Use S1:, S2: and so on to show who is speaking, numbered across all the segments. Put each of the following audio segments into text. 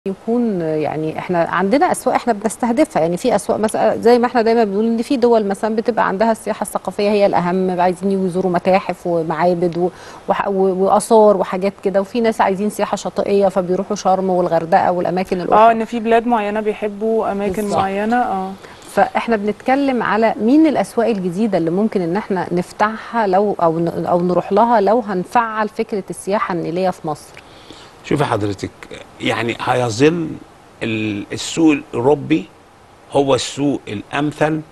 S1: يكون يعني احنا عندنا اسواق احنا بنستهدفها يعني في اسواق مثلا زي ما احنا دايما بنقول ان في دول مثلا بتبقى عندها السياحه الثقافيه هي الاهم عايزين يجوا يزوروا متاحف ومعابد و- وح- و- واثار وحاجات كده وفي ناس عايزين سياحه شاطئيه فبيروحوا شرم والغردقه والاماكن
S2: اه
S1: الاخرى
S2: ان في بلاد معينه بيحبوا اماكن
S1: بالظبط.
S2: معينه اه
S1: فاحنا بنتكلم على مين الاسواق الجديده اللي ممكن ان احنا نفتحها لو او ن- او نروح لها لو هنفعل فكره السياحه النيليه في مصر
S3: شوفي حضرتك يعني هيظل ال- السوق الاوروبي هو السوق الامثل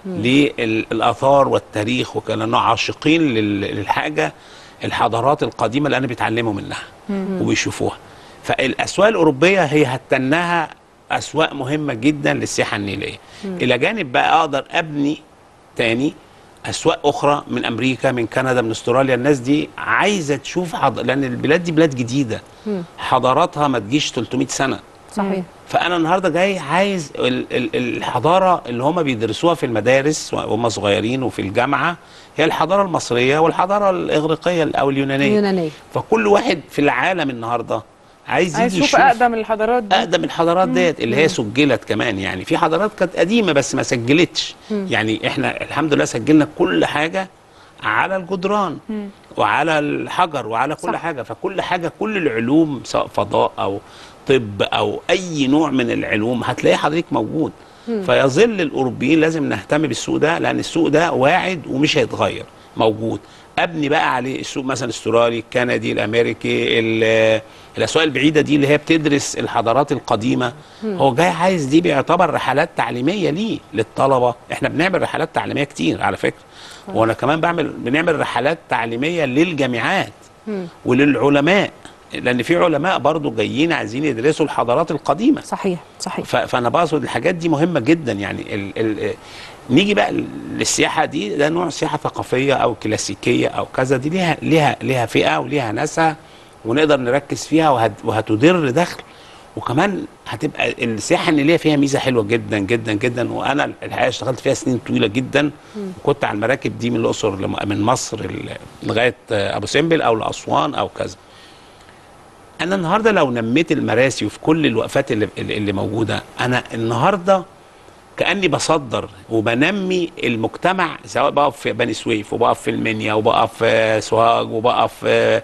S3: للاثار والتاريخ وكانوا عاشقين لل- للحاجه الحضارات القديمه اللي انا بيتعلموا منها وبيشوفوها فالاسواق الاوروبيه هي هتنها اسواق مهمه جدا للسياحه النيليه الى جانب بقى اقدر ابني تاني اسواق اخرى من امريكا من كندا من استراليا الناس دي عايزه تشوف حض... لان البلاد دي بلاد جديده حضاراتها ما تجيش 300 سنه
S1: صحيح
S3: فانا النهارده جاي عايز ال- ال- الحضاره اللي هم بيدرسوها في المدارس وهم صغيرين وفي الجامعه هي الحضاره المصريه والحضاره الاغريقيه او اليونانيه
S1: اليونانيه
S3: فكل واحد في العالم النهارده عايز
S2: عايز
S3: يجي
S2: يشوف اقدم الحضارات دي
S3: اقدم الحضارات ديت اللي هي سجلت كمان يعني في حضارات كانت قديمه بس ما سجلتش يعني احنا الحمد لله سجلنا كل حاجه على الجدران وعلى الحجر وعلى كل
S1: صح.
S3: حاجه فكل حاجه كل العلوم سواء فضاء او طب او اي نوع من العلوم هتلاقي حضرتك موجود فيظل الاوروبيين لازم نهتم بالسوق ده لان السوق ده واعد ومش هيتغير موجود ابني بقى عليه السوق مثلا الاسترالي الكندي الامريكي ال- الاسواق البعيده دي اللي هي بتدرس الحضارات القديمه هو جاي عايز دي بيعتبر رحلات تعليميه ليه للطلبه احنا بنعمل رحلات تعليميه كتير على فكره وانا كمان بعمل بنعمل رحلات تعليميه للجامعات وللعلماء لان في علماء برضو جايين عايزين يدرسوا الحضارات القديمه
S1: صحيح صحيح
S3: ف- فانا بقصد الحاجات دي مهمه جدا يعني ال ال نيجي بقى للسياحه دي ده نوع سياحه ثقافيه او كلاسيكيه او كذا دي ليها ليها ليها فئه وليها ناسها ونقدر نركز فيها وهت وهتدر دخل وكمان هتبقى السياحه النيليه فيها ميزه حلوه جدا جدا جدا وانا الحقيقه اشتغلت فيها سنين طويله جدا وكنت على المراكب دي من الاقصر لم- من مصر ل- لغايه ابو سمبل او لاسوان او كذا انا النهارده لو نميت المراسي وفي كل الوقفات اللي, اللي موجوده انا النهارده كاني بصدر وبنمي المجتمع سواء بقف في بني سويف وبقف في المنيا وبقف في سوهاج وبقف في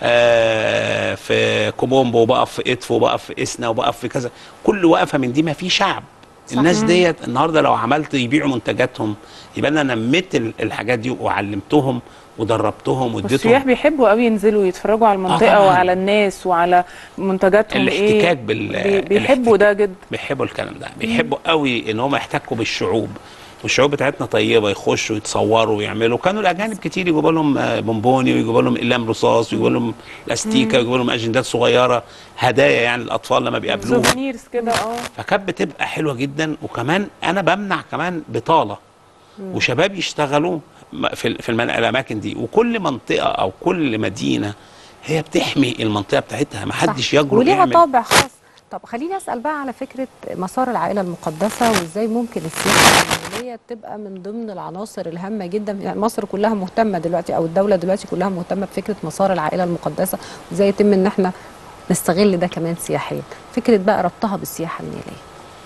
S3: آه، في كومومبو وبقف في ادفو وبقف في اسنا وبقف في كذا كل وقفه من دي ما في شعب الناس ديت النهارده لو عملت يبيعوا منتجاتهم يبقى انا نميت ال- الحاجات دي وعلمتهم ودربتهم واديتهم
S2: والسياح بيحبوا قوي ينزلوا يتفرجوا على المنطقه
S3: طبعاً.
S2: وعلى الناس وعلى منتجاتهم
S3: الاحتكاك
S2: ايه
S3: بال
S2: بي- بيحبوا ده جدا
S3: بيحبوا الكلام ده بيحبوا قوي ان هم يحتكوا بالشعوب والشعوب بتاعتنا طيبه يخشوا يتصوروا ويعملوا كانوا الاجانب كتير يجيبوا لهم آه، بونبوني ويجيبوا لهم اقلام رصاص ويجيبوا لهم الاستيكه ويجيبوا لهم اجندات صغيره هدايا يعني الاطفال لما بيقابلوهم
S2: سوفينيرز كده اه
S3: فكانت بتبقى حلوه جدا وكمان انا بمنع كمان بطاله وشباب يشتغلوا م- في ال- في المن- الاماكن دي وكل منطقه او كل مدينه هي بتحمي المنطقه بتاعتها ما حدش
S1: صح.
S3: يجرؤ
S1: وليها
S3: يعمل
S1: طابع خاص طب خليني اسال بقى على فكره مسار العائله المقدسه وازاي ممكن السياحه النيليه تبقى من ضمن العناصر الهامه جدا يعني مصر كلها مهتمه دلوقتي او الدوله دلوقتي كلها مهتمه بفكره مسار العائله المقدسه وازاي يتم ان احنا نستغل ده كمان سياحيا فكره بقى ربطها بالسياحه النيليه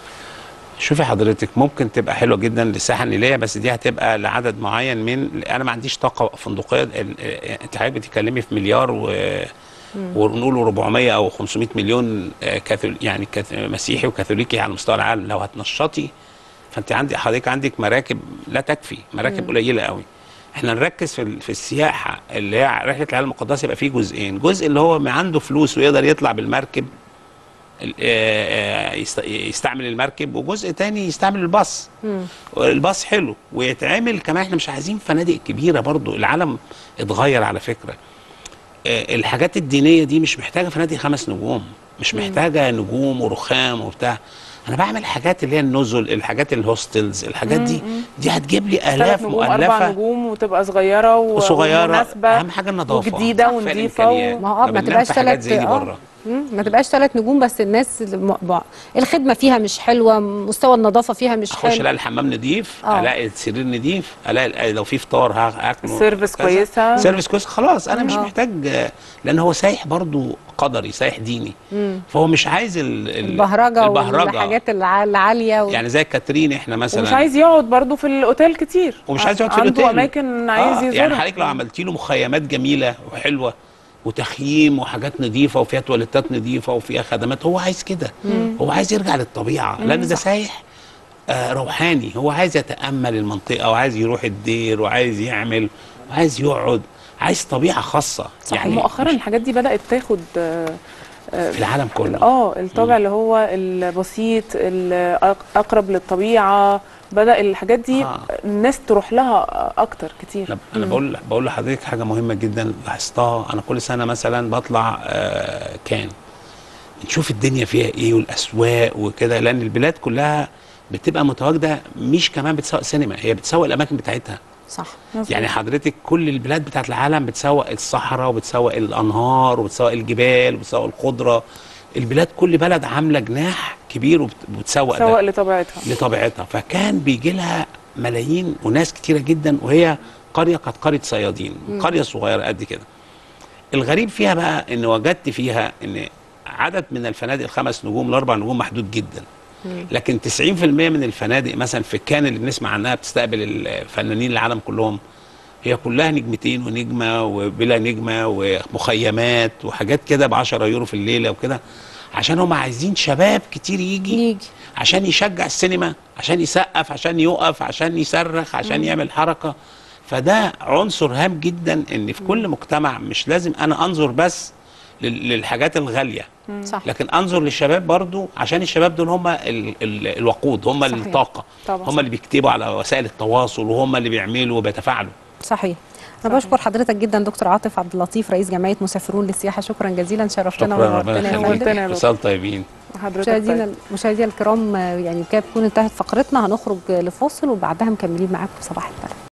S3: شوفي حضرتك ممكن تبقى حلوه جدا للساحه النيليه بس دي هتبقى لعدد معين من انا ما عنديش طاقه فندقيه ال- ال- انت حضرتك بتتكلمي في مليار و ونقول 400 او 500 مليون آه، كاثول يعني كاث- مسيحي وكاثوليكي على مستوى العالم لو هتنشطي فانت عندي حضرتك عندك مراكب لا تكفي مراكب قليله قوي احنا نركز في ال- في السياحه اللي هي رحله العالم المقدسه يبقى فيه جزئين جزء اللي هو ما عنده فلوس ويقدر يطلع بالمركب ال- آه، آه، يست- يستعمل المركب وجزء تاني يستعمل الباص الباص حلو ويتعمل كمان احنا مش عايزين فنادق كبيره برضو العالم اتغير على فكره آه، الحاجات الدينيه دي مش محتاجه فنادق خمس نجوم مش محتاجه نجوم ورخام وبتاع انا بعمل حاجات اللي هي النزل الحاجات الهوستلز الحاجات دي دي هتجيب لي
S2: ثلاث
S3: الاف
S2: نجوم اربع
S3: مؤلفه
S2: نجوم وتبقى صغيره و-
S3: وصغيره
S2: ومناسبه
S3: اهم حاجه النظافه
S2: وجديده
S3: في
S2: ونظيفه
S3: الإمكانيات.
S1: ما هو آه، ما
S3: بننام
S1: تبقاش
S3: في حاجات
S1: تلات-
S3: زي دي
S1: آه.
S3: بره
S1: مم، ما تبقاش ثلاث نجوم بس الناس الم- ب- الخدمه فيها مش حلوه مستوى النظافه فيها مش
S3: اخش
S1: حلو
S3: الاقي الحمام نضيف
S1: آه.
S3: الاقي السرير نضيف الاقي لو في فطار ها- هاكله
S2: سيرفيس
S3: كذا.
S2: كويسة.
S3: سيرفيس كويس خلاص انا مش
S1: آه.
S3: محتاج لان هو سايح برضو قدري سايح ديني فهو مش عايز ال- ال-
S1: البهرجه
S3: البهرجه
S1: والحاجات الع- العاليه و...
S3: يعني زي كاترين احنا مثلا
S2: ومش عايز يقعد برضو في الاوتيل كتير
S3: ومش عايز يقعد في
S2: عنده
S3: الاوتيل
S2: اماكن عايز
S3: آه،
S2: يزورها
S3: يعني حضرتك لو عملتي له مخيمات جميله وحلوه وتخييم وحاجات نظيفه وفيها تواليتات نظيفه وفيها خدمات هو عايز كده هو عايز يرجع للطبيعه لان ده سايح آه روحاني هو عايز يتامل المنطقه وعايز يروح الدير وعايز يعمل وعايز يقعد عايز طبيعه خاصه
S1: صحيح.
S3: يعني
S2: مؤخرا
S3: مش
S2: الحاجات دي بدات تاخد آه، آه،
S3: في العالم كله
S2: اه الطابع اللي هو البسيط الاقرب للطبيعه بدا الحاجات دي
S3: آه.
S2: الناس تروح لها اكتر كتير
S3: انا انا بقول بقول لحضرتك حاجه مهمه جدا لاحظتها انا كل سنه مثلا بطلع آه كان نشوف الدنيا فيها ايه والاسواق وكده لان البلاد كلها بتبقى متواجده مش كمان بتسوق سينما هي بتسوق الاماكن بتاعتها
S1: صح
S3: يعني حضرتك كل البلاد بتاعت العالم بتسوق الصحراء وبتسوق الانهار وبتسوق الجبال وبتسوق الخضره البلاد كل بلد عامله جناح كبير وبت- وبتسوق ده
S2: سواء لطبيعتها
S3: لطبيعتها فكان بيجي لها ملايين وناس كتيره جدا وهي قريه كانت قريه صيادين قريه صغيره قد كده الغريب فيها بقى ان وجدت فيها ان عدد من الفنادق الخمس نجوم الاربع نجوم محدود جدا لكن 90% من الفنادق مثلا في كان اللي بنسمع عنها بتستقبل الفنانين العالم كلهم هي كلها نجمتين ونجمه وبلا نجمه ومخيمات وحاجات كده ب 10 يورو في الليله وكده عشان هم عايزين شباب كتير يجي
S1: يجي
S3: عشان يشجع السينما عشان يسقف عشان يقف عشان يصرخ عشان يعمل حركه فده عنصر هام جدا ان في كل مجتمع مش لازم انا انظر بس لل- للحاجات الغاليه
S1: صح
S3: لكن انظر للشباب برضو عشان الشباب دول هم ال ال الوقود هم
S1: صحيح.
S3: الطاقه
S2: طبعا.
S3: هم اللي بيكتبوا على وسائل التواصل وهم اللي بيعملوا وبيتفاعلوا
S1: صحيح انا بشكر حضرتك جدا دكتور عاطف عبد اللطيف رئيس جمعيه مسافرون للسياحه شكرا جزيلا شرفتنا
S3: شكرا ربنا
S1: ونورتنا يا
S3: يخليك
S1: فندم
S2: نورتنا يا دكتور.
S3: اتصال طيبين
S2: حضرتك
S1: مشاهدينا
S2: طيب.
S1: مشاهدينا الكرام آه، يعني كده تكون انتهت فقرتنا هنخرج لفاصل وبعدها مكملين معاكم صباح الخير